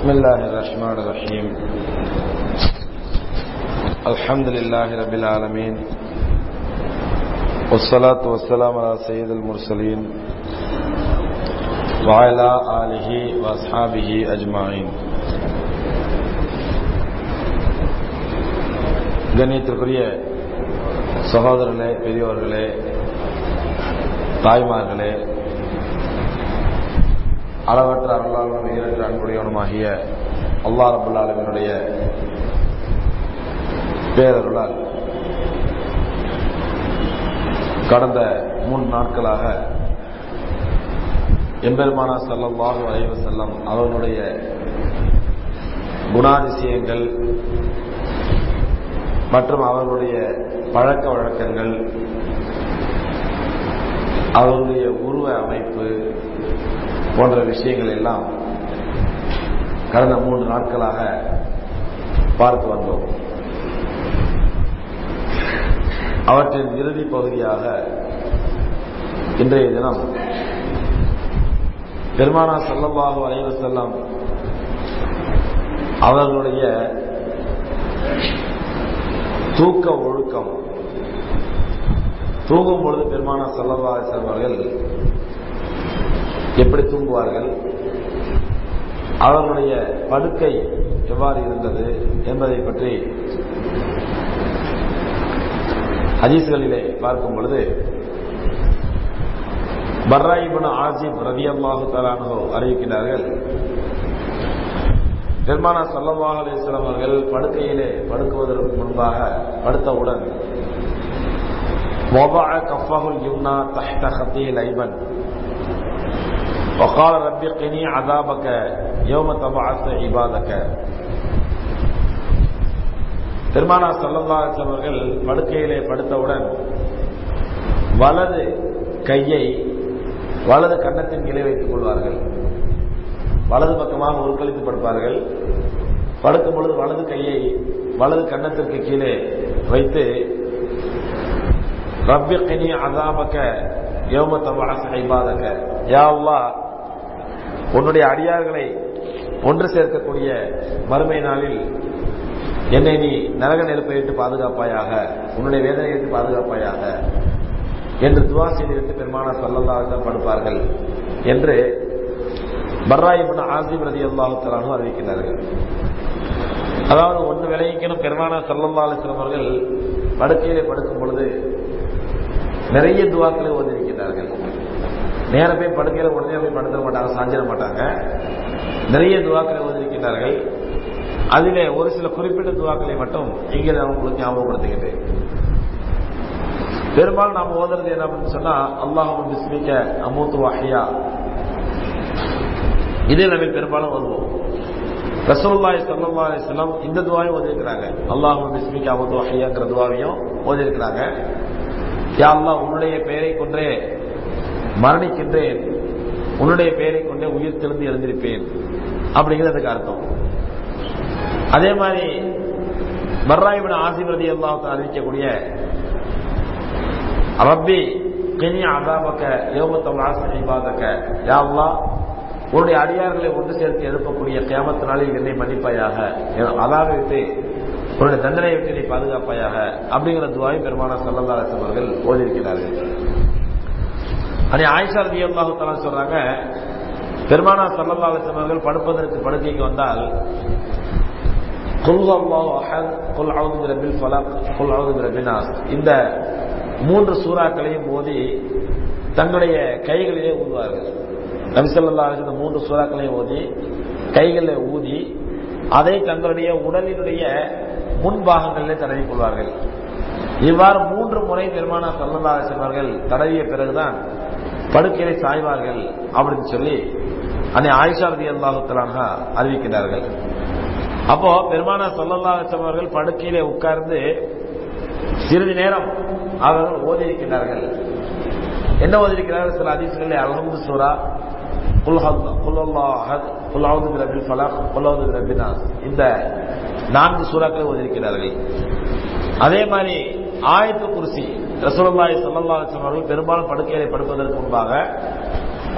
بسم الله الرحمن الرحيم الحمد لله رب العالمين والصلاة والسلام على سيد المرسلين وعلى آله وأصحابه أجمعين கண்ணியத்திற்குரிய சகோதரர்களே பெரியவர்களே தாய்மார்களே அளவற்ற அருளாளனும் ஈரற்ற அன்புடையவனுமாகிய அல்லா ரபுல்லாலவனுடைய பேரருளால் கடந்த மூன்று நாட்களாக எம்பெருமானா சல்லாஹு அலைவ செல்லம் அவர்களுடைய குணாதிசயங்கள் மற்றும் அவர்களுடைய பழக்க வழக்கங்கள் அவர்களுடைய உருவ அமைப்பு போன்ற விஷயங்கள் எல்லாம் கடந்த மூன்று நாட்களாக பார்த்து வந்தோம் அவற்றின் இறுதி பகுதியாக இன்றைய தினம் பெருமானா சல்லல்லாஹு அலைவ செல்லம் அவர்களுடைய தூக்க ஒழுக்கம் தூங்கும் பொழுது பெருமானா சல்லல்லா செல்வார்கள் எப்படி தூங்குவார்கள் அவர்களுடைய படுக்கை எவ்வாறு இருந்தது என்பதை பற்றி ஹதீஸ்களிலே பார்க்கும் பொழுது பர்ராயிபுன் ஆசிப் ரவி அல்லாஹு தலானோ அறிவிக்கிறார்கள் பெருமானா சல்லல்லாஹ் அலிஸ்லாம் அவர்கள் படுக்கையிலே படுக்குவதற்கு முன்பாக படுத்தவுடன் وضع كفه اليمنى تحت خطيه الايمن وقال رب قني عذابك يوم تبعث عبادك பெருமானா சல்லல்லாஹ் அவர்கள் படுக்கையிலே படுத்தவுடன் வலது கையை வலது கன்னத்தின் கீழே வைத்துக் கொள்வார்கள் வலது பக்கமாக உருக்களித்து படுப்பார்கள் படுக்கும் பொழுது வலது கையை வலது கன்னத்திற்கு கீழே வைத்து ரப்பி கினி அதாபக்க யோம தபாச ஐபாதக்க யாவ்லா உன்னுடைய அடியார்களை ஒன்று சேர்க்கக்கூடிய மறுமை நாளில் என்னை நீ நரக நெருப்பை விட்டு பாதுகாப்பாயாக உன்னுடைய வேதனை விட்டு பாதுகாப்பாயாக என்று துவா செய்துவிட்டு பெருமானா சல்லல்லாக படுப்பார்கள் என்று பர்ராயிபின் ஆசிப் ரதி அல்லாஹு அறிவிக்கிறார்கள் அதாவது ஒன்று விளைவிக்கணும் பெருமானா சல்லல்லா அலிஸ்லாம் அவர்கள் படுக்கையிலே படுக்கும் பொழுது நிறைய துவாக்களை ஓதிருக்கிறார்கள் நேர போய் படுக்கையில உடனே போய் படுத்த மாட்டாங்க சாஞ்சிட மாட்டாங்க நிறைய துவாக்களை ஓதிருக்கிறார்கள் அதிலே ஒரு சில குறிப்பிட்ட துவாக்களை மட்டும் இங்கே நான் உங்களுக்கு ஞாபகப்படுத்துகிறேன் பெரும்பாலும் நாம் ஓதுறது என்ன அப்படின்னு சொன்னா அல்லாஹும் பிஸ்மிக்க அமூத்து வாஹியா இதே நம்ம பெரும்பாலும் ஓதுவோம் ரசூல்லாய் சல்லா அலிஸ்லாம் இந்த துவாயும் ஓதிருக்கிறாங்க அல்லாஹும் பிஸ்மிக்க அமூத்து வாஹியாங்கிற துவாவையும் ஓதிருக்கிறாங்க யா அல்லா உன்னுடைய பெயரை கொன்றே மரணிக்கின்றேன் உன்னுடைய பெயரை கொண்டே உயிர் தெளிந்து எழுந்திருப்பேன் அப்படிங்கிறது அதுக்கு அர்த்தம் அதே மாதிரி பர்ராயிபின் ஆசிபிரதி அல்லாஹ் அறிவிக்கக்கூடிய ரப்பி கினி அதாபக்க யோமத்தம் ஆசிபாதக்க யா அல்லா உன்னுடைய அடியார்களை ஒன்று சேர்த்து எழுப்பக்கூடிய கேமத்து நாளில் என்னை மன்னிப்பாயாக அதாக விட்டு உன்னுடைய தண்டனையை விட்டு நீ பாதுகாப்பாயாக அப்படிங்கிற துவாய் பெருமான சல்லல்லா அவர்கள் ஓதியிருக்கிறார்கள் அதே ஆயிஷா ரதி அல்லாஹு தலா சொல்றாங்க பெருமானா சல்லல்லா அவர்கள் படுப்பதற்கு படுக்கைக்கு வந்தால் இந்த மூன்று சூறாக்களையும் ஓதி தங்களுடைய கைகளிலே ஊதுவார்கள் நபிசல்லா இந்த மூன்று சூறாக்களையும் ஓதி கைகளில் ஊதி அதை தங்களுடைய உடலினுடைய முன்பாகங்களிலே தடவி கொள்வார்கள் இவ்வாறு மூன்று முறை பெருமானா சல்லல்லா அவர்கள் தடவிய பிறகுதான் படுக்கையை சாய்வார்கள் அப்படின்னு சொல்லி அன்னை ஆயிஷா ரதி அல்லாஹுத்தலாக அறிவிக்கிறார்கள் அப்போ பெருமானா சல்லல்லா அவர்கள் படுக்கையிலே உட்கார்ந்து சிறிது நேரம் அவர்கள் ஓதியிருக்கிறார்கள் என்ன ஓதியிருக்கிறார்கள் சில அதிசயங்களே அலமது சூரா இந்த நான்கு சூறாக்களை ஓதியிருக்கிறார்கள் அதே மாதிரி ஆயத்து குருசி ரசூலுல்லாஹி ஸல்லல்லாஹு அலைஹி வஸல்லம் அவர்கள் பெரும்பாலும் படுக்கையிலே படுப்பதற்கு முன்பாக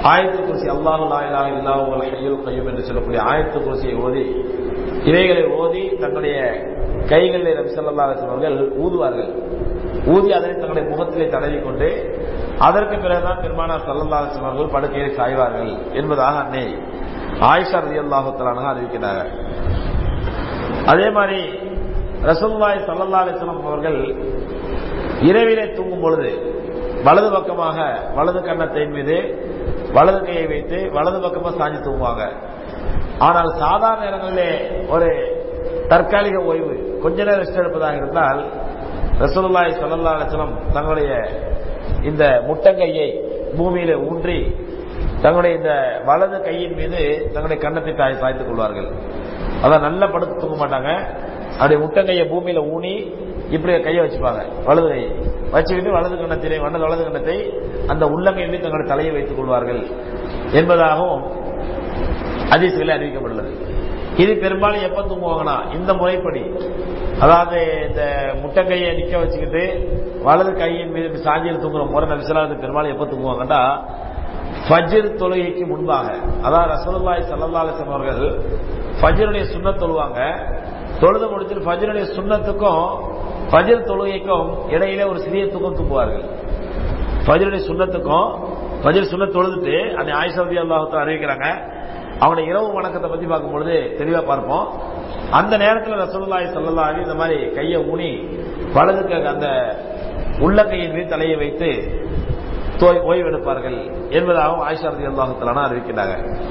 ஆயத்து குருசி அல்லாஹு லாயிலா இல்லாஹு ஹையுல் கையும் என்று சொல்லக்கூடிய ஆயத்து குருசியை ஓதி இவைகளை ஓதி தன்னுடைய கைகளில் நபி ஸல்லல்லாஹு அலைஹி அவர்கள் ஊதுவார்கள் ஊதி அதனை தன்னுடைய முகத்திலே தடவி கொண்டு அதற்கு பிறகுதான் பெருமானார் ஸல்லல்லாஹு அலைஹி அவர்கள் படுக்கையை சாய்வார்கள் என்பதாக அன்னை ஆயிஷா ரலியல்லாஹு தஆலா அறிவிக்கிறார்கள் அதே மாதிரி ரசூலுல்லாஹி ஸல்லல்லாஹு அலைஹி வஸல்லம் அவர்கள் இரவிலே தூங்கும் பொழுது வலது பக்கமாக வலது கன்னத்தின் மீது வலது கையை வைத்து வலது பக்கமா சாஞ்சி தூங்குவாங்க ஆனால் சாதாரண நேரங்களிலே ஒரு தற்காலிக ஓய்வு கொஞ்ச நேரம் ரெஸ்ட் எடுப்பதாக இருந்தால் ரசூலுல்லாஹி ஸல்லல்லாஹு அலைஹி வஸல்லம் தங்களுடைய இந்த முட்டங்கையை பூமியில ஊன்றி தங்களுடைய இந்த வலது கையின் மீது தங்களுடைய கன்னத்தை தாய் சாய்த்துக் கொள்வார்கள் அதான் நல்லா படுத்து தூங்க மாட்டாங்க அப்படியே முட்டங்கையை பூமியில ஊனி இப்படி கையை வச்சுப்பாங்க வலது கையை வச்சுக்கிட்டு வலது கண்ணத்திலே வலது வலது கண்ணத்தை அந்த உள்ளங்கையின் மீது தங்களுடைய தலையை வைத்துக் கொள்வார்கள் என்பதாகவும் அதிசயில அறிவிக்கப்பட்டுள்ளது இது பெரும்பாலும் எப்ப தூங்குவாங்கன்னா இந்த முறைப்படி அதாவது இந்த முட்டைக்கையை நிக்க வச்சுக்கிட்டு வலது கையின் மீது சாஞ்சியில் தூங்குற முறை நபிசலாவது பெரும்பாலும் எப்ப தூங்குவாங்கன்னா ஃபஜ்ர் தொழுகைக்கு முன்பாக அதாவது ரசூலுல்லாஹி ஸல்லல்லாஹு அலைஹி வஸல்லம் அவர்கள் ஃபஜ்ருடைய சுன்னத் தொழுவாங்க தொழுது முடிச்சுட்டு ஃபஜ்ருடைய சுன்னத்துக்கும் ஃபஜ்ர் தொழுகைக்கும் இடையில ஒரு சிறிய தூக்கம் தூங்குவார்கள் ஃபஜ்ருடைய சுன்னத்துக்கும் ஃபஜ்ர் சுன்னத் தொழுதுட்டு அந்த ஆயிஷா ரலியல்லாஹு அறிவிக்கிறாங்க அவனுடைய இரவு வணக்கத்தை பத்தி பார்க்கும்பொழுது தெளிவா பார்ப்போம் அந்த நேரத்தில் ரசூலுல்லாஹி ஸல்லல்லாஹு அலைஹி இந்த மாதிரி கையை ஊனி வலதுக்கு அந்த உள்ளங்கையின் மீது தலையை வைத்து தோய்- ஓய்வு எடுப்பார்கள் என்பதாகவும் ஆயிஷா ரலியல்லாஹு தஆலா அறிவிக்கிறாங்க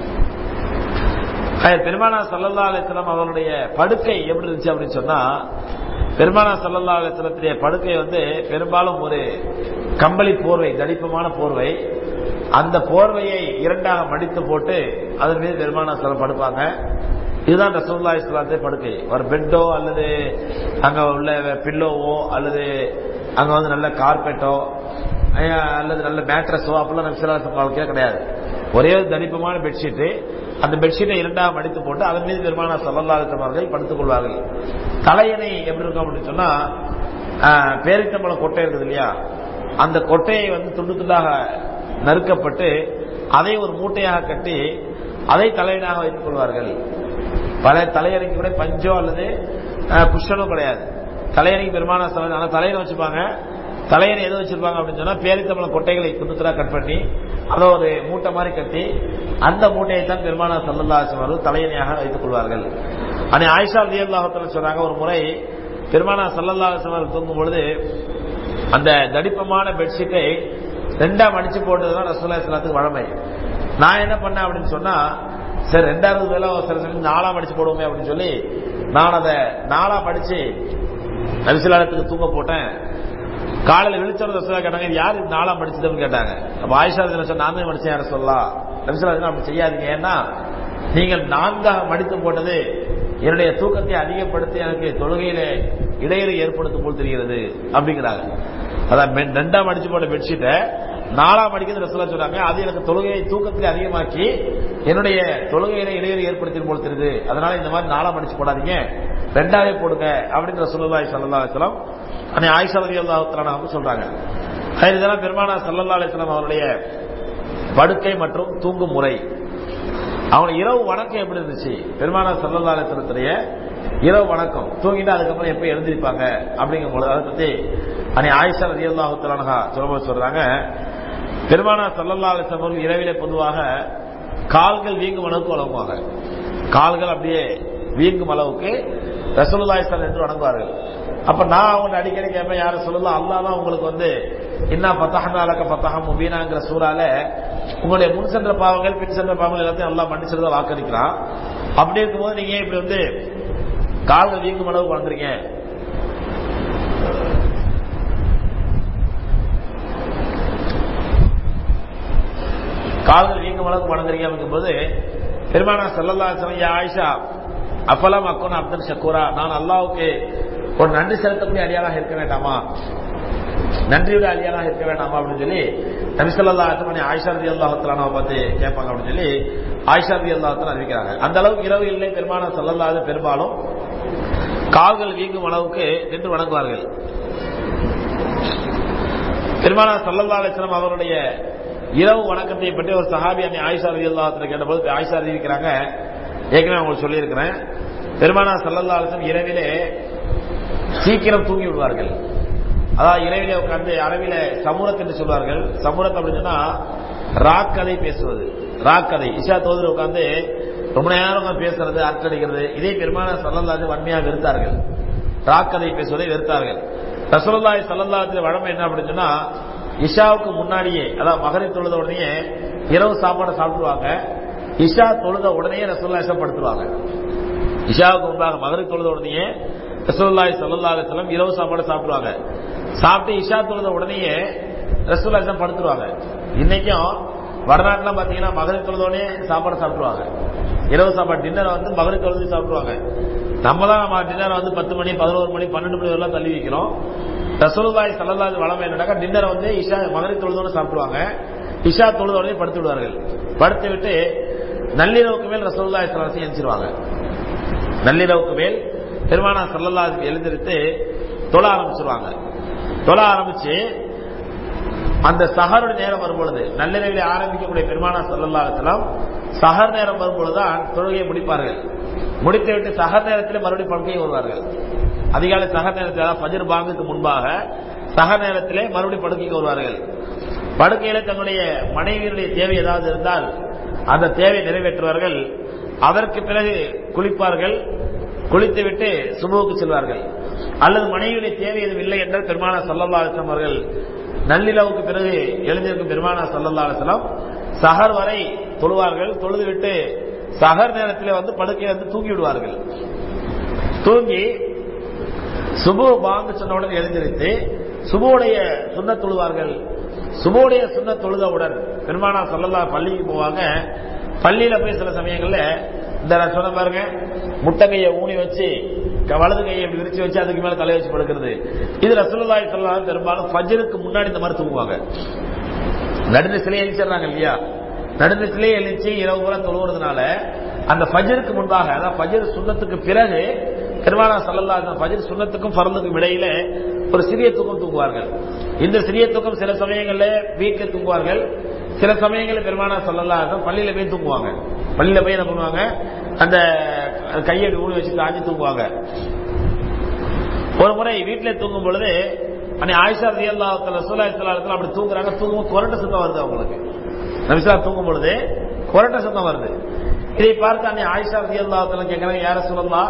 ஆஹ் பெருமானா சல்லல்லா அலிஸ்லாம் அவருடைய படுக்கை எப்படி இருந்துச்சு அப்படின்னு சொன்னா பெருமானா சல்லல்லா அலிஸ்லத்துடைய படுக்கை வந்து பெரும்பாலும் ஒரு கம்பளி போர்வை தடிப்பமான போர்வை அந்த போர்வையை இரண்டாக மடித்து போட்டு அதன் மீது பெருமானா செல்லம் படுப்பாங்க இதுதான் ரசூல்லா இஸ்லாத்தை படுக்கை ஒரு பெட்டோ அல்லது அங்க உள்ள பில்லோவோ அல்லது அங்க வந்து நல்ல கார்பெட்டோ அல்லது நல்ல மேட்ரஸோ அப்படிலாம் நபிசல்லாசம் வாழ்க்கையே கிடையாது ஒரே ஒரு தனிப்பமான பெட்ஷீட்டு அந்த பெட்ஷீட்டை இரண்டாக மடித்து போட்டு அதன் மீது பெருமான சல்லல்லாஹு அவர்கள் படுத்துக் கொள்வார்கள் தலையணை எப்படி இருக்கும் அப்படின்னு சொன்னா ஆஹ், பேரித்தம்பழம் கொட்டை இருக்குது இல்லையா அந்த கொட்டையை வந்து துண்டு துண்டாக நறுக்கப்பட்டு அதை ஒரு மூட்டையாக கட்டி அதை தலையணாக வைத்துக் கொள்வார்கள் பல தலையணைக்கு கூட பஞ்சோ அல்லது ஆஹ், குஷனோ கிடையாது தலையணைக்கு பெருமான சலன் ஆனா தலையணை வச்சுப்பாங்க தலையணை எது வச்சிருப்பாங்க அப்படின்னு சொன்னா பேரித்தம்பளம் கொட்டைகளை துண்டுத்துறா கட் பண்ணி அதை ஒரு மூட்டை மாதிரி கட்டி அந்த மூட்டையை தான் பெருமானா சல்லல்லா அவர்கள் தலையணையாக வைத்துக் கொள்வார்கள் அன்னை ஆயிஷா ரலியல்லாஹு சொல்றாங்க ஒரு முறை பெருமானா சல்லல்லா அவர்கள் தூங்கும் பொழுது அந்த தடிப்பமான பெட்ஷீட்டை ரெண்டா மடிச்சு போட்டதுதான் ரசூல்லா இஸ்லாத்துக்கு வழமை நான் என்ன பண்ணேன் அப்படின்னு சொன்னா சரி ரெண்டாவது வேலை சில சமயம் நாலா மடிச்சு போடுவோமே அப்படின்னு சொல்லி நான் அதை நாலா மடிச்சு நபிசுலாலத்துக்கு தூங்க போட்டேன் காலையில விழிச்சவங்க ரசூலா கேட்டாங்க இது யாரு நாளா படிச்சதுன்னு கேட்டாங்க அப்ப ஆயிஷா சொன்ன நான் தான் படிச்சேன் யார சொல்லலாம் நபிசுலா அப்படி செய்யாதீங்க ஏன்னா நீங்கள் நான்காக மடித்து போட்டது என்னுடைய தூக்கத்தை அதிகப்படுத்தி எனக்கு தொழுகையில இடையூறு ஏற்படுத்தும் போல் தெரிகிறது அப்படிங்கிறாங்க அதான் மெ- ரெண்டாம் அடிச்சு போட்ட பெட்ஷீட்டை நாலாம் அடிக்கிறது ரசூலா சொல்றாங்க அது எனக்கு தொழுகையை தூக்கத்தை அதிகமாக்கி என்னுடைய தொழுகையில இடையூறு ஏற்படுத்திடும் போல் தெரியுது அதனால இந்த மாதிரி நாலாம் அடிச்சு போடாதீங்க ரெண்டாவே போடுங்க அப்படிங்கிற சொல்லுல்லாய் சல்லா அலிஸ்லாம் அன்னை ஆயிஷா ரதி அல்லாஹ் சொல்றாங்க அது இதெல்லாம் பெருமானா சல்லல்லா அலிஸ்லாம் அவருடைய படுக்கை மற்றும் தூங்கும் முறை அவங்க இரவு வணக்கம் எப்படி இருந்துச்சு பெருமானா சல்லல்லா அலிஸ்லத்துடைய இரவு வணக்கம் தூங்கிட்டு அதுக்கப்புறம் எப்ப எழுந்திருப்பாங்க அப்படிங்கும் பொழுது அதை பத்தி அன்னை ஆயிஷா ரதி அல்லாஹு சொல்லும்போது சொல்றாங்க பெருமானா சல்லல்லா அலிஸ்லாம் அவர்கள் இரவிலே பொதுவாக கால்கள் வீங்கும் அளவுக்கு வழங்குவாங்க கால்கள் அப்படியே வீங்கும் அளவுக்கு ரசூலுல்லாஹி என்று வணங்குவார்கள் அப்ப நான் அவங்க அடிக்கடி கேட்பேன் யாரும் சொல்லலாம் அல்லா தான் உங்களுக்கு வந்து என்ன பத்தகனாலக்க பத்தகம் முபீனாங்கிற சூறால உங்களுடைய முன் சென்ற பாவங்கள் பின் சென்ற பாவங்கள் எல்லாத்தையும் எல்லாம் மன்னிச்சிருந்தா வாக்களிக்கிறான் அப்படி இருக்கும்போது நீங்க இப்படி வந்து கால்கள் வீங்கும் அளவுக்கு வளர்ந்துறீங்க கால்கள் வீங்கும் அளவுக்கு வணங்குறீங்க அப்படிங்கும்போது பெருமானா சல்லல்லா யா ஆயிஷா அப்பலாம் அக்கோன் அப்தன் ஷக்கூரா நான் அல்லாவுக்கு ஒரு நன்றி செலுத்தக்கூடிய அடியாராக இருக்க வேண்டாமா நன்றியுடைய அடியாராக இருக்க வேண்டாமா அப்படின்னு சொல்லி நபிசல்லா அத்தமணி ஆயிஷா ரதி அல்லாஹத்தலானாவை பார்த்து கேட்பாங்க அப்படின்னு சொல்லி ஆயிஷா ரதி அல்லாஹத்தன் அறிவிக்கிறாங்க அந்த அளவுக்கு இரவு இல்லை பெருமான சல்லல்லாது பெரும்பாலும் கால்கள் வீங்கும் அளவுக்கு நின்று வணங்குவார்கள் பெருமானா சல்லல்லா அலிஸ்லாம் அவருடைய இரவு வணக்கத்தை பற்றி ஒரு சஹாபி அன்னை ஆயிஷா ரதி அல்லாஹத்துல கேட்டபோது ஆயிஷா அறிவிக்கிறாங்க ஏற்கனவே உங்களுக்கு சொல்லியிருக்கிறேன் பெருமானா சல்லல்லா அலிசம் இரவிலே சீக்கிரம் தூங்கி விடுவார்கள் அதாவது இரவிலே உட்கார்ந்து அரபில சமூரத் என்று சொல்வார்கள் சமூரத் அப்படின்னு சொன்னா ராக்கதை பேசுவது ராக்கதை இஷா தோதில் உட்கார்ந்து ரொம்ப நேரம் உட்கார்ந்து பேசுறது அர்த்தடிக்கிறது இதே பெருமான சல்லல்லாஜ் வன்மையாக வெறுத்தார்கள் ராக்கதை பேசுவதை வெறுத்தார்கள் ரசூலுல்லாஹி ஸல்லல்லாஹு வழமை என்ன அப்படின்னு சொன்னா இஷாவுக்கு முன்னாடியே அதாவது மகரை தொழுத உடனே இரவு சாப்பாடு சாப்பிடுவாங்க இஷா தொழுத உடனே ரசூல்லா இஷப்படுத்துவாங்க இஷாவுக்கு முன்பாக மகரை தொழுத உடனே ரசூலுல்லாஹி ஸல்லல்லாஹு அலைஹி வஸல்லம் இரவு சாப்பாடு சாப்பிடுவாங்க சாப்பிட்டு இஷா தொழுத உடனே ரசூல்லா இஷம் படுத்துருவாங்க இன்னைக்கும் வடநாட்டுலாம் பாத்தீங்கன்னா மகரை தொழுதோடனே சாப்பாடு சாப்பிடுவாங்க இரவு சாப்பாடு டின்னர் வந்து மகரை தொழுது சாப்பிடுவாங்க நம்ம தான் நம்ம டின்னர் வந்து பத்து மணி பதினோரு மணி பன்னெண்டு மணி வரலாம் தள்ளி வைக்கிறோம் ரசூலுல்லாஹி ஸல்லல்லாஹு வளமை என்னடாக்கா டின்னர் வந்து இஷா மகரை தொழுதோட சாப்பிடுவாங்க இஷா தொழுதோடனே படுத்து விடுவார்கள் படுத்து விட்டு நள்ளிரவுக்கு மேல் ரசூலுல்லாஹி ஸல்லல்லாஹு அலைஹி எழுந்திருவாங்க நள்ளிரவுக்கு மேல் பெருமானா சல்லல்லாஹு எழுந்திருத்து தொழ ஆரம்பிச்சிருவாங்க தொழ ஆரம்பிச்சு அந்த சஹருடைய நேரம் வரும்பொழுது நள்ளிரவிலே ஆரம்பிக்கக்கூடிய பெருமானா சல்லல்லா அலிஸ்லாம் சஹர் நேரம் வரும்பொழுதுதான் தொழுகையை முடிப்பார்கள் முடித்து விட்டு சஹர் நேரத்தில் மறுபடியும் படுக்கையை வருவார்கள் அதிகாலை சஹர் நேரத்தில் அதாவது ஃபஜர் பாங்குக்கு முன்பாக சஹர் நேரத்திலே மறுபடியும் படுக்கைக்கு வருவார்கள் படுக்கையில தன்னுடைய மனைவியினுடைய தேவை ஏதாவது இருந்தால் அந்த தேவை நிறைவேற்றுவார்கள் அதற்கு பிறகு குளிப்பார்கள் குளித்துவிட்டு சுபுவுக்கு செல்வார்கள் அல்லது மனைவியுடைய தேவை எதுவும் இல்லை என்றால் பெருமானா சல்லல்லா அலிஸ்லாம் அவர்கள் நள்ளிரவுக்கு பிறகு எழுந்திருக்கும் பெருமானா சல்லல்லா அலிஸ்லாம் சஹர் வரை தொழுவார்கள் தொழுதுவிட்டு சஹர் நேரத்தில் வந்து படுக்கையை வந்து தூங்கி விடுவார்கள் தூங்கி சுபு பாங்கு சொன்னவுடன் எழுந்திருத்து சுபுடைய சுண்ண தொழுவார்கள் சுபுடைய சுண்ண தொழுதவுடன் பெருமானா சொல்லல்லா பள்ளிக்கு போவாங்க பள்ளியில போய் சில சமயங்கள்ல இந்த நான் சொன்ன பாருங்க முட்டங்கையை ஊனி வச்சு வலது கையை இப்படி விரிச்சு வச்சு அதுக்கு மேல தலையை வச்சு படுக்கிறது இது ரசூலுல்லாஹி ஸல்லல்லாஹு பெரும்பாலும் ஃபஜ்ருக்கு முன்னாடி இந்த மாதிரி தூங்குவாங்க நடுநிசிலே எழுச்சிடுறாங்க இல்லையா நடுநிசிலே எழுச்சி இரவு பூரா தொழுவுறதுனால அந்த ஃபஜருக்கு முன்பாக அதாவது ஃபஜர் சுண்ணத்துக்கு பிறகு பெருமானா சல்லல்லா ஃபஜர் சுண்ணத்துக்கும் ஃபரலுக்கும் இடையில ஒரு சிறிய தூக்கம் தூங்குவார்கள் இந்த சிறிய தூக்கம் சில சமயங்கள்ல வீட்டில் தூங்குவார்கள் சில சமயங்களில் பெருமானா சல்லல்லா பள்ளியில போய் தூங்குவாங்க பள்ளியில போய் என்ன பண்ணுவாங்க அந்த கையை ஊனி வச்சு காஞ்சி தூங்குவாங்க ஒரு முறை வீட்டில் தூங்கும் பொழுது அன்னை ஆயிஷா ரலியல்லா ரசூலா ஸல்லல்லாஹு அப்படி தூங்குறாங்க தூங்கும் கொரட்ட சத்தம் வருது அவங்களுக்கு நபிசா தூங்கும் பொழுது கொரட்ட சத்தம் வருது இதை பார்த்து அன்னை ஆயிஷா ரலியல்லா கேட்கறாங்க யார சொல்லலாம்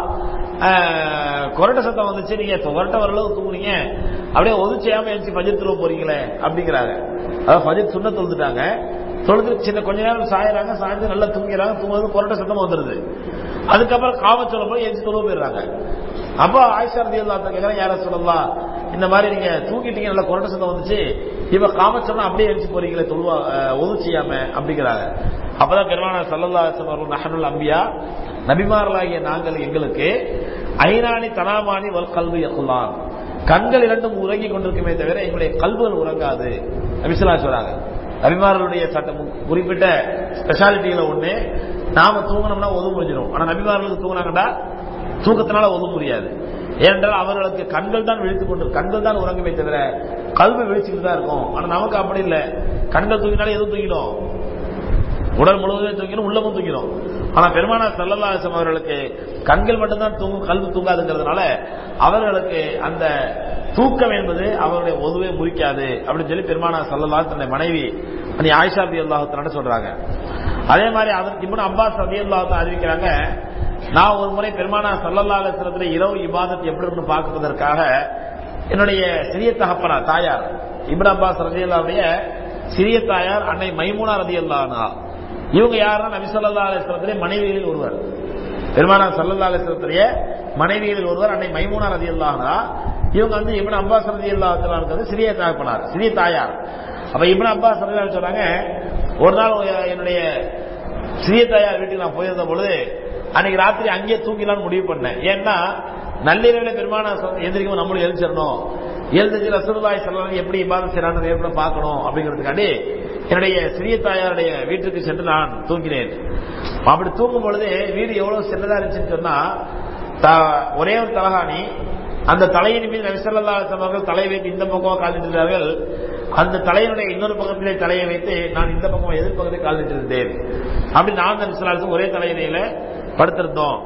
கொரட்ட சத்தம் வந்துச்சு நீங்க கொரட்ட வரளவு தூங்குறீங்க அப்படியே ஒதுச்சையாம எழுச்சி பஜர் துருவ போறீங்களே அப்படிங்கிறாங்க அதாவது பஜர் சுண்ண தொழுதுட்டாங்க தொழுது சின்ன கொஞ்ச நேரம் சாயறாங்க சாய்ந்து நல்லா தூங்கிறாங்க தூங்குறது கொரட்ட சத்தம் வந்துருது அதுக்கப்புறம் காம சொல்லும் போது எழுச்சி தொழுவ போயிடுறாங்க அப்போ ஆயிஷா ரதி அல்லா கேட்கறேன் யார சொல்லலாம் இந்த மாதிரி நீங்க தூங்கிட்டீங்க நல்லா கொரட்ட சத்தம் வந்துச்சு இப்ப காம சொன்னா அப்படியே எழுச்சி போறீங்களே தொழுவா ஒது செய்யாம அப்படிங்கிறாங்க அப்பதான் பெருமான சல்லல்லா அவர்கள் நஹனுல் அம்பியா நபிமார்களாகிய நாங்கள் எங்களுக்கு ஐநானி தனாமானி வல் கல்வி யகுலான் கண்கள் இரண்டும் உறங்கி கொண்டிருக்குமே தவிர எங்களுடைய கல்வுகள் உறங்காது நபிசலா சொல்றாங்க நபிமார்களுடைய சட்டம் குறிப்பிட்ட ஸ்பெஷாலிட்டியில ஒண்ணு நாம தூங்கினோம்னா ஒது முடிஞ்சிடும் ஆனா நபிமார்களுக்கு தூங்கினாங்கடா தூக்கத்தினால ஒது முடியாது ஏனென்றால் அவர்களுக்கு கண்கள் தான் விழித்துக் கொண்டு கண்கள் தான் உறங்குமே தவிர கல்வி விழிச்சுட்டு தான் இருக்கும் ஆனா நமக்கு அப்படி இல்லை கண்கள் தூங்கினாலே எதுவும் தூங்கிடும் உடல் முழுவதும் தூங்கிடும் உள்ளமும் தூங்கிடும் ஆனா பெருமானா சல்லல்லாசம் அவர்களுக்கு கண்கள் மட்டும்தான் தூங்கும் கல்வி தூங்காதுங்கிறதுனால அவர்களுக்கு அந்த தூக்கம் என்பது அவருடைய ஒதுவே முறிக்காது அப்படின்னு சொல்லி பெருமானா சல்லல்லா தன்னுடைய மனைவி நீ ஆயிஷா ரதி அல்லாஹத்தான சொல்றாங்க அதே மாதிரி அதற்கு இப்ப அப்பாஸ் ரதி அல்லாஹத்தான் அறிவிக்கிறாங்க நான் ஒரு முறை பெருமானா சல்லல்லா அலுவலத்துல இரவு இபாதத் எப்படி இருக்குன்னு பார்ப்பதற்காக என்னுடைய சிறிய தகப்பனா தாயார் இப்ன அப்பாஸ் ரதி அல்லாவுடைய சிறிய தாயார் அன்னை மைமூனா ரதி அல்லானா இவங்க யாருன்னா நபி சொல்லா அலிஸ்லத்திலே மனைவிகளில் ஒருவர் பெருமானா சல்லல்லா அலிஸ்லத்திலேயே மனைவிகளில் ஒருவர் அன்னை மைமூனா ரதி அல்லானா இவங்க வந்து இப்ன அப்பாஸ் ரதி அல்லா சிறிய தகப்பனார் சிறிய தாயார் அப்ப இப்ன அப்பாஸ் ரதி சொல்றாங்க ஒரு நாள் என்னுடைய சிறிய தாயார் வீட்டுக்கு நான் போயிருந்த பொழுது அன்னைக்கு ராத்திரி அங்கேயே தூங்கிலான்னு முடிவு பண்ணேன் ஏன்னா நள்ளிரவில் பெருமான எந்திரிக்கும் நம்மளும் எழுச்சிடணும் எழுந்திரிச்சு ரசூலுல்லாய் சொல்லலாம் எப்படி இபாதம் செய்யறான்னு எப்படி பார்க்கணும் அப்படிங்கிறதுக்காண்டி என்னுடைய சிறிய தாயாருடைய வீட்டுக்கு சென்று நான் தூங்கினேன் அப்படி தூங்கும் பொழுது வீடு எவ்வளவு சின்னதா இருந்துச்சுன்னு சொன்னா ஒரே ஒரு தலகாணி அந்த தலையின் மீது நபிசல்லா அவர்கள் தலை வைத்து இந்த பக்கம் காலிட்டார்கள் அந்த தலையினுடைய இன்னொரு பக்கத்திலே தலையை வைத்து நான் இந்த பக்கம் எதிர்பக்கத்தை கால் நின்றிருந்தேன் அப்படி நான் நபிசல்லாசம் ஒரே தலையில படுத்திருந்தோம்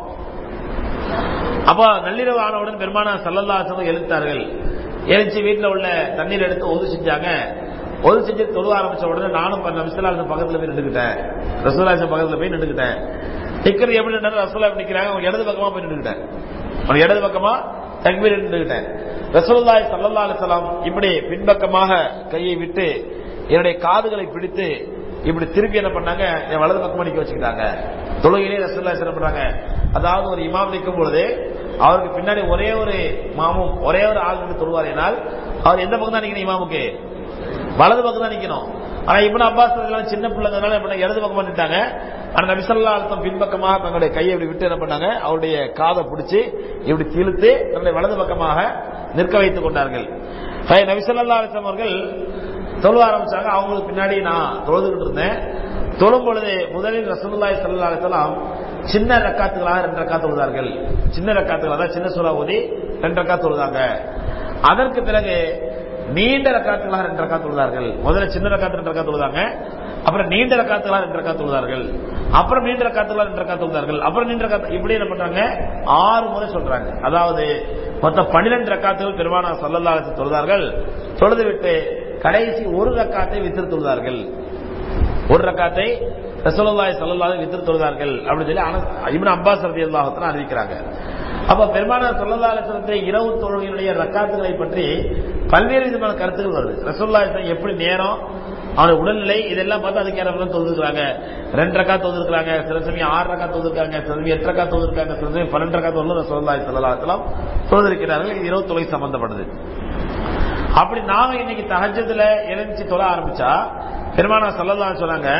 அப்போ நள்ளிரவு ஆனவுடன் பெருமானா சல்லல்லாசம் எழுத்தார்கள் எழுச்சி வீட்டில் உள்ள தண்ணீர் எடுத்து ஒது செஞ்சாங்க ஒது செஞ்சு தொழுவ ஆரம்பிச்ச உடனே நானும் ரசூலாசம் பக்கத்துல போய் நின்றுக்கிட்டேன் ரசூலாசம் பக்கத்துல போய் நின்றுக்கிட்டேன் டிக்கர் எப்படி நின்று ரசூலா எப்படி நிக்கிறாங்க அவங்க இடது பக்கமா போய் நின்றுக்கிட்டேன் அவங்க இடது பக்கமா தக்பீர் நின்றுக்கிட்டேன் ரசூலுல்லாஹி ஸல்லல்லாஹு அலைஹி வஸல்லம் இப்படி பின்பக்கமாக கையை விட்டு என்னுடைய காதுகளை பிடித்து இப்படி திருப்பி என்ன பண்ணாங்க என் வலது பக்கம் நிக்க வச்சுக்கிட்டாங்க தொழுகையிலே ரசூல்லா என்ன பண்றாங்க அதாவது ஒரு இமாம் நிற்கும் பொழுது அவருக்கு பின்னாடி ஒரே ஒரு மாமும் ஒரே ஒரு ஆள் நின்று தொழுவார் என்னால் அவர் எந்த பக்கம் தான் நிக்கணும் இமாமுக்கு வலது பக்கம் தான் நிக்கணும் ஆனா இப்னு அப்பாஸ் ரலியல்லாஹு சின்ன பிள்ளைங்கனால என்ன பண்ணாங்க இடது பக்கம் நின்னுட்டாங்க ஆனா நபி ஸல்லல்லாஹு அலைஹி வஸல்லம் பின்பக்கமாக தங்களுடைய கையை இப்படி விட்டு என்ன பண்ணாங்க அவருடைய காதை பிடிச்சி இப்படி இழுத்து தன்னுடைய வலது பக்கமாக நிற்க வைத்துக் கொண்டார்கள் ஹை, நபி ஸல்லல்லாஹு அலைஹி வஸல்லம் அவர்கள் தொழுவ ஆரம்பிச்சாங்க அவங்களுக்கு பின்னாடி நான் தொழுதுகிட்டு இருந்தேன் தொழும் பொழுது முதலில் ரசூலுல்லாஹி ஸல்லல்லாஹு அலைஹி வஸல்லம் சின்ன ரக்காத்துகளாக ரெண்டு ரக்காத் தொழுதார்கள் சின்ன ரக்காத்துகள் அதாவது சின்ன சூறா ஓதி ரெண்டு ரக்காத் தொழுதாங்க அதற்கு பிறகு நீண்ட ரக்காத்துகளாக ரெண்டு ரக்காத் தொழுதார்கள் முதல்ல சின்ன ரக்காத்து ரெண்டு ரக்காத் தொழுதாங்க அப்புறம் நீண்ட ரக்காத்துகளாக ரெண்டு ரக்காத் தொழுதார்கள் அப்புறம் நீண்ட ரக்காத்துகளாக ரெண்டு ரக்காத் தொழுதார்கள் அப்புறம் நீண்ட ரக்காத்து இப்படி என்ன பண்றாங்க ஆறு முறை சொல்றாங்க அதாவது மொத்தம் பன்னிரண்டு ரக்காத்துகள் பெருமானா சல்லல்லா அலிஸ்லாம் தொழுதார்கள் தொழுது விட்டு கடைசி ஒரு ரக்காத்தை வித்திரு தொழுதார்கள் ஒரு ரக்காத்தை ரசூலுல்லாஹி ஸல்லல்லாஹு அலைஹி வித்திரு தொழுதார்கள் அப்படின்னு சொல்லி அனஸ் இப்னு அப்பாஸ் ரலியல்லாஹு தஆலா அறிவிக்கிறாங்க அப்ப பெருமானார் ஸல்லல்லாஹு அலைஹி வஸல்லம் இரவு தொழுகையினுடைய ரக்காத்துகளை பற்றி பல்வேறு விதமான கருத்துக்கள் வருது ரசூலுல்லாஹி ஸல்லல்லாஹு எப்படி நேரம் அவனுடைய உடல்நிலை இதெல்லாம் பார்த்து அதுக்கு ஏற தொழுதுருக்காங்க ரெண்டு ரக்கா தொழுதுருக்காங்க சில சமயம் ஆறு ரக்கா தொழுதுருக்காங்க சில சமயம் எட்டு ரக்கா தொழுதுருக்காங்க சில சமயம் பன்னெண்டு ரக்கா தொழுது ரசூலுல்லாஹி ஸல்லல்லாஹு அலைஹி வஸல்லம் தொழுதிருக்கிறார்கள் இது இரவு தொழுகை சம்பந்தப்படுது அப்படி நாம இன்னைக்கு தஹஜத்துல எழுந்துச்சு தொழ ஆரம்பிச்சா பெருமானா சொல்லலாம் சொன்னாங்க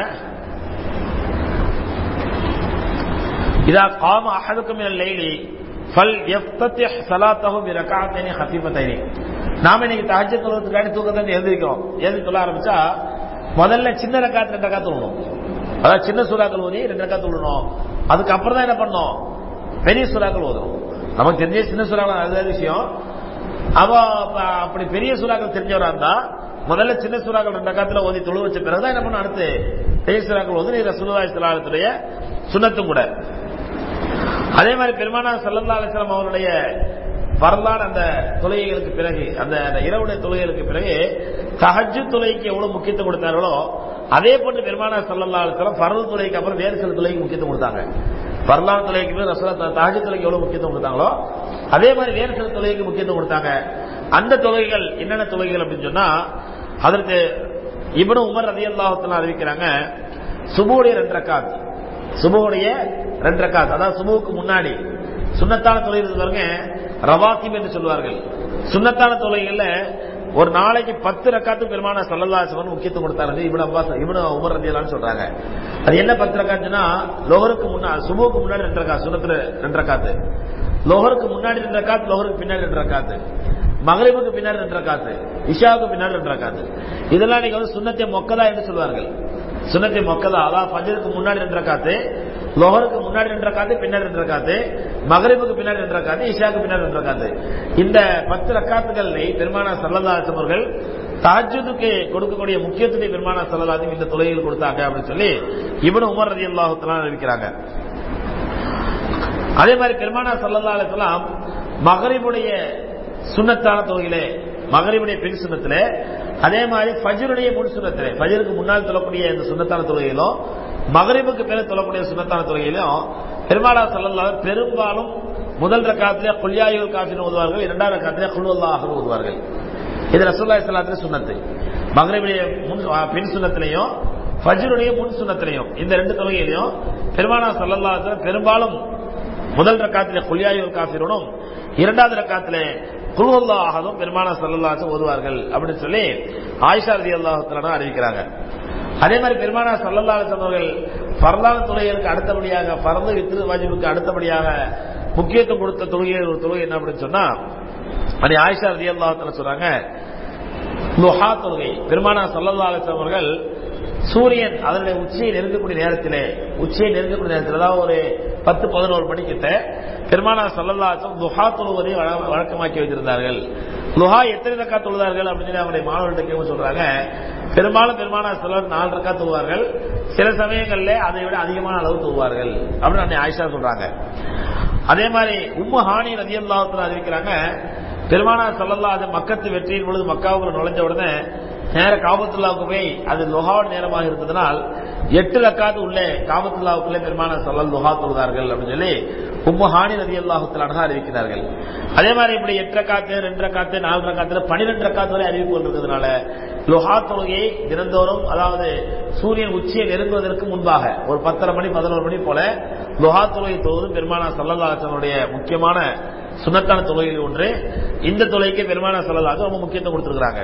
இதா காம அஹதுக்கும் மினல் லைலி ஃபல் யஃப்தத்திஹ் ஸலாத்தஹு பி ரக்அத்தைனி ஹஃபீஃபத்தைனி நாம இன்னைக்கு தஹஜ்ஜத் தொழுறதுக்காண்டி தூக்கத்தை எழுந்திருக்கிறோம் எழுதி தொழ ஆரம்பிச்சா முதல்ல சின்ன ரக்காத் ரெண்டு ரக்காத் தொழணும் அதாவது சின்ன சூறாக்கள் ஓதி ரெண்டு ரக்காத் தொழணும் அதுக்கப்புறம் தான் என்ன பண்ணணும் பெரிய சூறாக்கள் ஓதணும் நமக்கு தெரிஞ்ச சின்ன சூறாக்கள் அது வேற விஷயம் அவ அப்ப- அப்படி பெரிய சூறாக்கள் தெரிஞ்சவரா இருந்தா முதல்ல சின்ன சூறாக்கள் ரெண்டு ரக்காத்துல ஓதி தொழு வச்ச பிறகுதான் என்ன பண்ண அடுத்து பெரிய சூறாக்கள் ஓதி நீ ரசூலுல்லாஹி ஸல்லல்லாஹு அலைஹி வஸல்லம் சுன்னத்தும் கூட அதே மாதிரி பெருமானார் சல்லல்லா அலிஸ்லாம் அவருடைய வரலாறு அந்த தொழுகைகளுக்கு பிறகு அந்த அந்த இரவுடைய தொழுகைகளுக்கு பிறகு தஹஜ்ஜு தொழுகைக்கு எவ்வளவு முக்கியத்துவம் கொடுத்தார்களோ அதே போன்று பெருமானார் சல்லல்லா அலிஸ்லாம் பரவல் தொழுகைக்கு அப்புறம் வேறு சில தொழுகைக்கு முக்கியத்துவம் கொடுத்தாங்க பரலான தொழுகைக்கு பிறகு ரசூலா தஹஜ்ஜு தொழுகைக்கு எவ்வளவு முக்கியத்துவம் கொடுத்தாங்களோ அதே மாதிரி வேறு சில தொழுகைக்கு முக்கியத்துவம் கொடுத்தாங்க அந்த தொழுகைகள் என்னென்ன தொழுகைகள் அப்படின்னு சொன்னா அதற்கு இப்னு உமர் ரலியல்லாஹு அறிவிக்கிறாங்க சுபுடைய ரெண்டு ரக்காத் சுபுடைய ரெண்டு ரக்காத் அதாவது சுபுவுக்கு முன்னாடி சுன்னத்தான தொழுகை பாருங்க ரவாக்கிம் என்று சொல்வார்கள் சுன்னத்தான தொழுகைகள்ல ஒரு நாளைக்கு பத்து ரக்காத்து பெருமான சல்லல்லாசவன் முக்கியத்துவம் கொடுத்தாரு இவனு அப்பாஸ் இவனு உமர் ரதியலான்னு சொல்றாங்க அது என்ன பத்து ரக்காத்துன்னா லோகருக்கு முன்னாடி சுபுவுக்கு முன்னாடி ரெண்டு ரக்காத் சுன்னத்துல ரெண்டு ரக்காத்து லோகருக்கு முன்னாடி ரெண்டு ரக்காத் லோகருக்கு பின்னாடி ரெண்டு ரக்காத்து மகரிபுக்கு பின்னாடி ரெண்டு ரக்காத்து இஷாவுக்கு பின்னாடி ரெண்டு ரக்காத்து இதெல்லாம் நீங்க வந்து சுன்னத்தை மொக்கதா என்று சொல்வார்கள் சுன்னத்தை மொக்கதா அதாவது ஃபஜருக்கு முன்னாடி ரெண்டு ரக்காத்து லோகருக்கு முன்னாடி ரெண்டு ரக்காத்து பின்னாடி ரெண்டு ரக்காத்து மகரிபுக்கு பின்னாடி ரெண்டு ரக்காத்து இஷாவுக்கு பின்னாடி ரெண்டு ரக்காத்து இந்த பத்து ரக்காத்துகளை பெருமானா சல்லல்லாஹு அவர்கள் தாஜுதுக்கு கொடுக்கக்கூடிய முக்கியத்துவத்தை பெருமானா சல்லல்லாஹு இந்த தொழுகையில் கொடுத்தாங்க அப்படின்னு சொல்லி இவனு உமர் ரதி அல்லாஹு அறிவிக்கிறாங்க அதே மாதிரி பெருமானா சல்லல்லா அலிஸ்லாம் மகரிபுடைய சுண்ணத்தான தொகையிலே மகரிபுடைய பின் சுண்ணத்துல அதே மாதிரி ஃபஜருடைய முன் சுண்ணத்திலே ஃபஜருக்கு முன்னால் தொழக்கூடிய இந்த சுண்ணத்தான தொழுகையிலும் மகரிபுக்கு பிறகு தொழக்கூடிய சுண்ணத்தான தொழுகையிலும் பெருமானா சல்லல்லா பெரும்பாலும் முதல் ரக்காத்திலே குல்யாயுல் காஃபின் ஓதுவார்கள் இரண்டாவது ரக்காத்திலே குல்வல்லாஹ் ஓதுவார்கள் இது ரசூல்லா இஸ்லாத்திலே சுண்ணத்து மகரிபுடைய முன் பின் சுண்ணத்திலையும் ஃபஜருடைய முன் சுண்ணத்திலையும் இந்த ரெண்டு தொழுகையிலையும் பெருமானா சல்லல்லா அலைஹி வஸல்லம் பெரும்பாலும் முதல் ரக்காத்திலே குல்யாயுல் காஃபிருனும் இரண்டாவது ரக்காத்திலே குல்வல்லா ஆகதும் பெருமானா சல்லல்லாஹு ஓதுவார்கள் அப்படின்னு சொல்லி ஆயிஷா ரதி அல்லாஹு அறிவிக்கிறாங்க அதே மாதிரி பெருமானா சல்லல்லா அலிஸ்லாம் அவர்கள் பரலான தொழுகைகளுக்கு அடுத்தபடியாக பரந்து வித்திரு வாஜிபுக்கு அடுத்தபடியாக முக்கியத்துவம் கொடுத்த தொழுகை ஒரு தொழுகை என்ன அப்படின்னு சொன்னா அது ஆயிஷா ரதி அல்லாஹு சொல்றாங்க லுஹா தொழுகை பெருமானா சல்லல்லா அலிஸ்லாம் அவர்கள் சூரியன் அதனுடைய உச்சியை நெருங்கக்கூடிய நேரத்திலே உச்சியை நெருங்கக்கூடிய நேரத்தில் அதாவது ஒரு பத்து பதினோரு மணிக்கிட்ட பெருமானா சல்லல்லாச்சும் துஹா தொழுவதை வழ- வழக்கமாக்கி வைத்திருந்தார்கள் லுஹா எத்தனை ரக்கா தொழுதார்கள் அப்படின்னு சொல்லி அவங்களுடைய மாணவர்கிட்ட கேட்க சொல்றாங்க பெரும்பாலும் பெருமான சிலர் நாலு ரக்கா தொழுவார்கள் சில சமயங்கள்ல அதை விட அதிகமான அளவு தொழுவார்கள் அப்படின்னு அன்னை ஆயிஷா சொல்றாங்க அதே மாதிரி உம்மு ஹானி ரதி அல்லாஹத்துல அறிவிக்கிறாங்க பெருமானா சொல்லல்லா அது மக்கத்து வெற்றியின் பொழுது மக்காவுக்குள்ள நுழைஞ்ச உடனே நேர காபத்துல்லாவுக்கு போய் அது லுஹாவோட நேரமாக இருந்ததனால் எட்டு ரக்காத்து உள்ளே காபத்துல்லாவுக்குள்ளே பெருமான சொல்லல் லுஹா தொழுதார்கள் அப்படின்னு சொல்லி உம்மு ஹானி ரதி அல்லாஹுத்தலாக அறிவிக்கிறார்கள் அதே மாதிரி இப்படி எட்டு ரக்காத்து ரெண்டு ரக்காத்து நாலு ரக்காத்துல பனிரெண்டு ரக்காத்து வரை அறிவிப்புகள் இருக்கிறதுனால லுஹா தொழுகையை தினந்தோறும் அதாவது சூரியன் உச்சியை நெருங்குவதற்கு முன்பாக ஒரு பத்தரை மணி பதினோரு மணி போல லுஹா தொழுகை தொழுவது பெருமானா சல்லல்லாசனுடைய முக்கியமான சுண்ணத்தான தொழுகையில் ஒன்று இந்த தொழுகைக்கு பெருமானா சல்லல்லாசன் ரொம்ப முக்கியத்துவம் கொடுத்திருக்கிறாங்க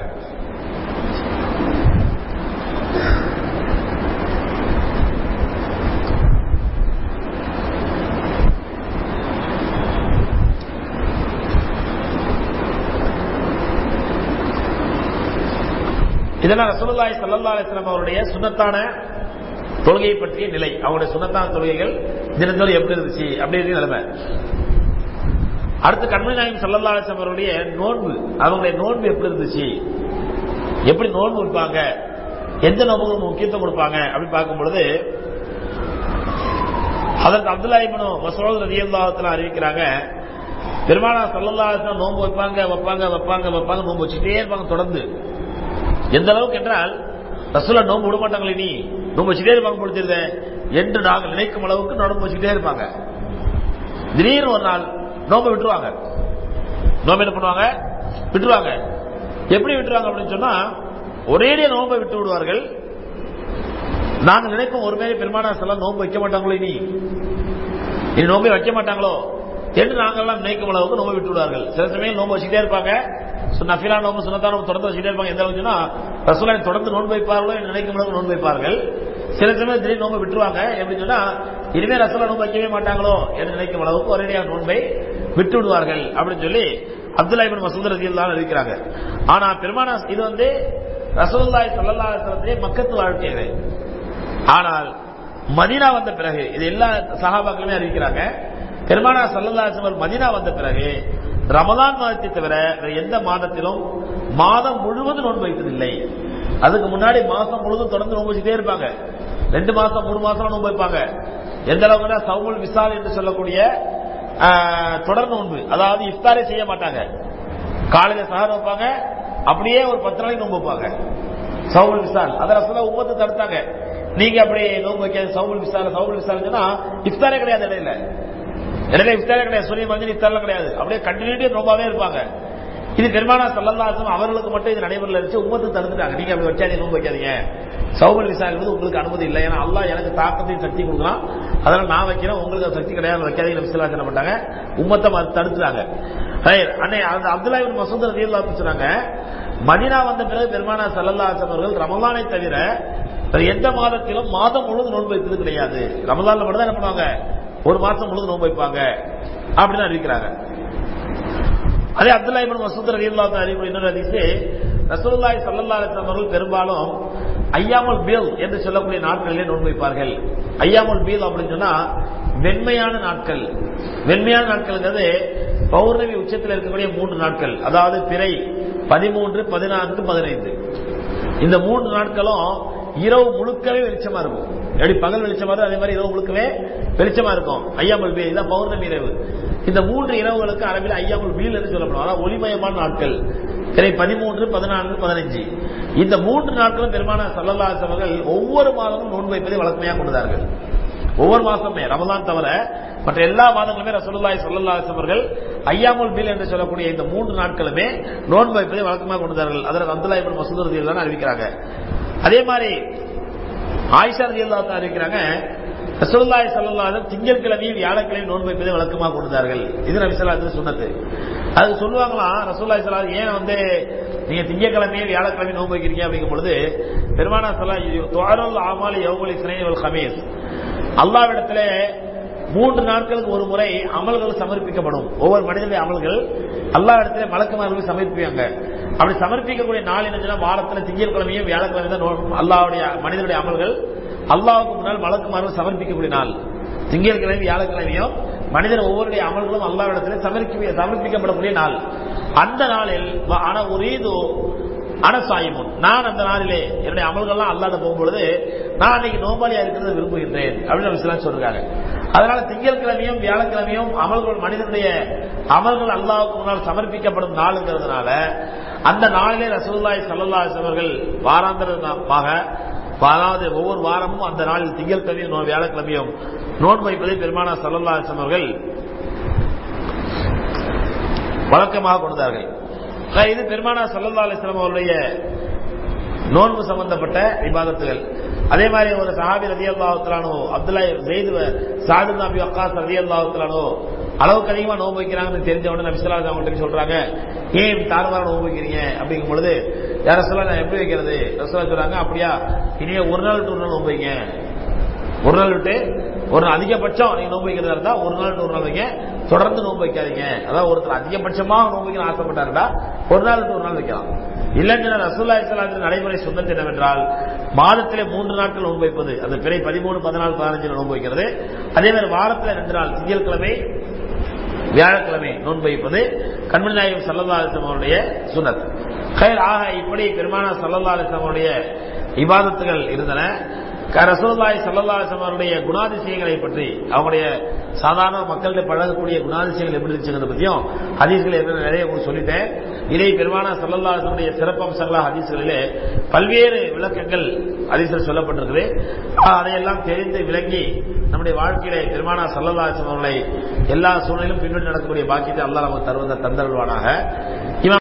இதெல்லாம் ரசூலுல்லாஹி ஸல்லல்லாஹு அலைஹி வஸல்லம் அவருடைய சுன்னத்தான தொழுகையை பற்றிய நிலை அவருடைய சுன்னத்தான தொழுகைகள் தினந்தோறும் எப்படி இருந்துச்சு அப்படி இருக்கு நிலைமை அடுத்து கண்மணி நாயகம் ஸல்லல்லாஹு அலைஹி வஸல்லம் அவருடைய நோன்பு அவங்களுடைய நோன்பு எப்படி இருந்துச்சு எப்படி நோன்பு இருப்பாங்க எந்த நோன்புகளுக்கு முக்கியத்துவம் கொடுப்பாங்க அப்படின்னு பார்க்கும் பொழுது அதற்கு அப்துல்லா இப்னு மசூத் ரலியல்லாஹு அறிவிக்கிறாங்க பெருமானா ஸல்லல்லாஹு அலைஹி வஸல்லம் நோன்பு வைப்பாங்க வைப்பாங்க வைப்பாங்க வைப்பாங்க நோன்பு வச்சுட்டே இருப்பாங்க தொடர்ந்து எந்த அளவுக்கு என்றால் ரசூலா நோம்பு விட மாட்டாங்களே நீ நோம்பு வச்சுட்டே இருப்பாங்க பொழுது என்று நாங்கள் நினைக்கும் அளவுக்கு நோம்பு வச்சுட்டே இருப்பாங்க திடீர்னு ஒரு நாள் நோம்பை விட்டுருவாங்க நோம்பு என்ன பண்ணுவாங்க விட்டுருவாங்க எப்படி விட்டுருவாங்க அப்படின்னு சொன்னா ஒரேடிய நோம்பை விட்டு விடுவார்கள் நாங்கள் நினைப்போம் ஒருவேளை பெருமானா செல்லாம் நோம்பு வைக்க மாட்டாங்களோ இனி இனி நோம்பை வைக்க மாட்டாங்களோ என்று நாங்கள்லாம் நினைக்கும் அளவுக்கு நோம்பை விட்டு விடுவார்கள் சில சமயம் நோம்பு வச்சுட்டே இருப்பாங்க நஃபிலா நோம்பு சுனத்தா நோம்பு தொடர்ந்து வச்சுட்டே இருப்பாங்க எந்த அளவுக்குன்னா ரசூலா தொடர்ந்து நோன்பு வைப்பார்களோ என்று நினைக்கும் அளவுக்கு நோன்பு வைப்பார்கள் சில சமயம் திடீர்னு நோம்பு விட்டுருவாங்க எப்படின்னு சொன்னா இனிமே ரசூலா நோம்பு வைக்கவே மாட்டாங்களோ என்று நினைக்கும் அளவுக்கு ஒரேடியாக நோன்பை விட்டு விடுவார்கள் அப்படின்னு சொல்லி அப்துல்லா இபின் மசூத் ரதியல்லாஹு இருக்கிறாங்க ஆனா பெருமானா இது வந்து ரசூலுல்லாஹி ஸல்லல்லாஹு அலைஹி வஸல்லத்திலே மக்கத்து வாழ்க்கை ஆனால் மதீனா வந்த பிறகு இது எல்லா சஹாபாக்களுமே அறிவிக்கிறாங்க பெருமானா ஸல்லல்லாஹு அலைஹி வஸல்லம் மதீனா வந்த பிறகு ரமதான் மாதத்தை தவிர வேற எந்த மாதத்திலும் மாதம் முழுவதும் நோன்பு வைத்ததில்லை அதுக்கு முன்னாடி மாசம் முழுவதும் தொடர்ந்து நோன்பு வச்சுட்டே இருப்பாங்க ரெண்டு மாசம் மூணு மாசம் நோன்பு வைப்பாங்க எந்த அளவுக்குன்னா சவுமுல் விசால் என்று சொல்லக்கூடிய தொடர் நோன்பு அதாவது இஃப்தாரே செய்ய மாட்டாங்க காலையில சஹர் வைப்பாங்க அப்படியே ஒரு பத்து நாளைக்கு நோன்பு வைப்பாங்க சவுல் விசால் அதை ரசூலா உம்மத்து தடுத்தாங்க நீங்க அப்படி நோன்பு வைக்காது சவுல் விசால் சவுல் விசால் சொன்னா இஃப்தாரே கிடையாது இடையில இடையில இஃப்தாரே கிடையாது சூரிய மஞ்சள் இஃப்தாரெல்லாம் கிடையாது அப்படியே கண்டினியூட்டி நோம்பாவே இருப்பாங்க இது பெருமானா சல்லல்லாசம் அவர்களுக்கு மட்டும் இது நடைமுறையில் இருந்துச்சு உம்மத்து தடுத்துட்டாங்க நீங்க அப்படி வச்சாதீங்க நோன்பு வைக்காதீங்க சௌபல் விசா என்பது உங்களுக்கு அனுமதி இல்லை ஏன்னா அல்லா எனக்கு தாக்கத்தையும் சக்தி கொடுக்கலாம் அதனால நான் வைக்கிறேன் உங்களுக்கு சக்தி கிடையாது வைக்காதீங்க விசிலா என்ன பண்ணாங்க உம்மத்தை தடுத்துட்டாங்க அன்னை அந்த அப்துல்லா இபின் மசூத் ரலியல்லா சொன்னாங்க மதினா வந்த பிறகு பெருமானா சல்லல்லாசம் அவர்கள் ரமலானை தவிர வேற எந்த மாதத்திலும் மாதம் முழுவதும் நோன்பு வைத்தது கிடையாது ரமலான்ல மட்டும் தான் என்ன பண்ணுவாங்க ஒரு மாசம் முழுவதும் நோன்பு வைப்பாங்க அப்படின்னு அறிவிக்கிறாங்க அதே அப்துல்லா இபின் மசூத் ரலியல்லாஹு அறிவு இன்னொரு அதிசே ரசூலுல்லாஹி ஸல்லல்லாஹு அலைஹி வஸல்லம் அவர்கள் பெரும்பாலும் ஐயாமுல் பீல் என்று சொல்லக்கூடிய நாட்களிலே நோன்பு வைப்பார்கள் ஐயாமுல் பீல் அப்படின்னு சொன்னா வெண்மையான நாட்கள் வெண்மையான நாட்கள்ங்கிறது பௌர்ணமி உச்சத்தில் இருக்கக்கூடிய மூன்று நாட்கள் அதாவது பிறை பதிமூன்று பதினான்கு பதினைந்து இந்த மூன்று நாட்களும் இரவு முழுக்கவே வெளிச்சமா இருக்கும் எப்படி பகல் வெளிச்சமா இருக்கும் அதே மாதிரி இரவு முழுக்கவே வெளிச்சமா இருக்கும் ஐயாமல் பீல் இதான் பௌர்ணமி இரவு இந்த மூன்று இரவுகளுக்கு அரபில் ஐயாமல் பீல் என்று சொல்லப்படும் அதாவது ஒளிமயமான நாட்கள் திரை பதிமூன்று பதினான்கு பதினஞ்சு இந்த மூன்று நாட்களும் பெருமான சல்லல்லாஸ் அவர்கள் ஒவ்வொரு மாதமும் நோன்பு வைப்பதை வழக்கமையாக கொண்டார்கள் ஒவ்வொரு மாசமே ரமதான் தவிர மற்ற எல்லா மாதங்களுமே ரசூலுல்லாஹி ஸல்லல்லாஹு அவர்கள் ஐயாமுல் பீல் என்று சொல்லக்கூடிய இந்த மூன்று நாட்களுமே நோன்பு வைப்பதை வழக்கமாக கொண்டார்கள் அதற்கு அப்துல்லா இப்னு மசூத் ரலியல்லாஹு அன்ஹு அறிவிக்கிறாங்க அதே மாதிரி ஆயிஷா ரலியல்லாஹு அறிவிக்கிறாங்க ரசூலுல்லாஹி ஸல்லல்லாஹு அலைஹி திங்கட்கிழமையும் வியாழக்கிழமையும் நோன்பு வைப்பதை வழக்கமாக கொண்டார்கள் இது நபி ஸல்லல்லாஹு சொன்னது அது சொல்லுவாங்களாம் ரசூலுல்லாஹி ஸல்லல்லாஹு ஏன் வந்து நீங்க திங்கட்கிழமையும் வியாழக்கிழமையும் நோன்பு வைக்கிறீங்க அப்படிங்கும் பொழுது பெருமானா ஸல்லா துஆருல் ஆமாலி யௌமுல் இஸ்னைன் வல் ஹமீஸ் அல்லாவிடத்துல மூன்று நாட்களுக்கு ஒரு முறை அமல்கள் சமர்ப்பிக்கப்படும் ஒவ்வொரு மனிதனுடைய அமல்கள் அல்லா இடத்துல மலக்குமார்களுக்கு சமர்ப்பிப்பாங்க அப்படி சமர்ப்பிக்கக்கூடிய நாள் என்ன வாரத்துல திங்கட்கிழமையும் வியாழக்கிழமை தான் அல்லாவுடைய மனிதனுடைய அமல்கள் அல்லாவுக்கு முன்னால் மலக்குமார்கள் சமர்ப்பிக்கக்கூடிய நாள் திங்கட்கிழமை வியாழக்கிழமையும் மனிதன் ஒவ்வொருடைய அமல்களும் அல்லாவிடத்தில் சமர்ப்பி சமர்ப்பிக்கப்படக்கூடிய நாள் அந்த நாளில் ஆனா ஒரு அனசாயிமுன் நான் அந்த நாளிலே என்னுடைய அமல்கள்லாம் அல்லாத போகும்பொழுது நான் அன்னைக்கு நோம்பாளியா இருக்கிறத விரும்புகின்றேன் அப்படின்னு நம்ம சொல்றாங்க அதனால திங்கட்கிழமையும் வியாழக்கிழமையும் அமல்கள் மனிதனுடைய அமல்கள் அல்லாவுக்கு முன்னால் சமர்ப்பிக்கப்படும் நாளுங்கிறதுனால அந்த நாளிலே ரசூல்லாய் சல்லாஸ் அவர்கள் வாராந்திரமாக அதாவது ஒவ்வொரு வாரமும் அந்த நாளில் திங்கட்கிழமையும் வியாழக்கிழமையும் நோன்பு வைப்பதை பெருமானா சல்லாஸ் அவர்கள் வழக்கமாக கொண்டார்கள் இது பெருமானா சல்லா அலிஸ்லாம் அவருடைய நோன்பு சம்பந்தப்பட்ட விவாதத்துகள் அதே மாதிரி ஒரு சஹாபி ரதி அல்லாஹுத்தலானோ அப்துல்லா ஜெயித் சாது நபி அக்காஸ் ரதி அல்லாஹுத்தலானோ அளவுக்கு அதிகமா நோன்பு வைக்கிறாங்கன்னு தெரிஞ்ச உடனே நபிசல்லா அவங்கள்ட்ட சொல்றாங்க ஏன் தாறுமாற நோன்பு வைக்கிறீங்க அப்படிங்கும் பொழுது யார சொல்ல நான் எப்படி வைக்கிறது ரசோலா சொல்றாங்க அப்படியா இனிமே ஒரு நாள் விட்டு ஒரு நாள் நோன்பு வைங்க ஒரு நாள் விட்டு ஒரு நாள் அதிகபட்சம் நீங்க நோன்பு வைக்கிறதா இருந்தா ஒரு நாள் விட்டு ஒரு நாள் வைங்க தொடர்ந்து நோன்பு வைக்காதீங்க அதாவது ஒருத்தர் அதிகபட்சமா நோன்பு வைக்கணும் ஆசைப்பட்டாருடா ஒரு நாள் விட்டு ஒரு நாள் வைக்கலாம் இல்லைங்கிற ரசூல்லா இஸ்லாத்தின் நடைமுறை சுண்ணத் என்னவென்றால் மாதத்திலே மூன்று நாட்கள் நோன்பு வைப்பது அந்த பிறை பதிமூணு பதினாலு பதினஞ்சு நோன்பு வைக்கிறது அதே மாதிரி வாரத்தில் ரெண்டு நாள் திங்கட்கிழமை வியாழக்கிழமை நோன்பு வைப்பது கண்மணி நாயகம் சல்லல்லா அலிஸ்லாம் அவருடைய சுனத் கயர் ஆக இப்படி பெருமானா சல்லல்லா அலிஸ்லாம் அவருடைய இபாதத்துகள் இருந்தன ரசூல்லாய் சல்லா அலிஸ்லாம் அவருடைய குணாதிசயங்களை பற்றி அவருடைய சாதாரண மக்கள்கிட்ட பழகக்கூடிய குணாதிசயங்கள் எப்படி இருந்துச்சுங்கிறத பற்றியும் ஹதீஸ்கள் என்ன நிறைய உங்களுக்கு சொல்லிட்டேன் இதை பெருமானா சல்லல்லா அலிஸ்லமுடைய சிறப்பம்சங்களா ஹதீஸ்களிலே பல்வேறு விளக்கங்கள் ஹதீஸில் சொல்லப்பட்டிருக்குது அதையெல்லாம் தெரிந்து விளங்கி நம்முடைய வாழ்க்கையில பெருமானா சல்லல்லா அலிஸ்லாம் அவர்களை எல்லா சூழ்நிலும் பின்னணி நடக்கக்கூடிய பாக்கியத்தை அல்லா நமக்கு தருவத தந்தருவானாக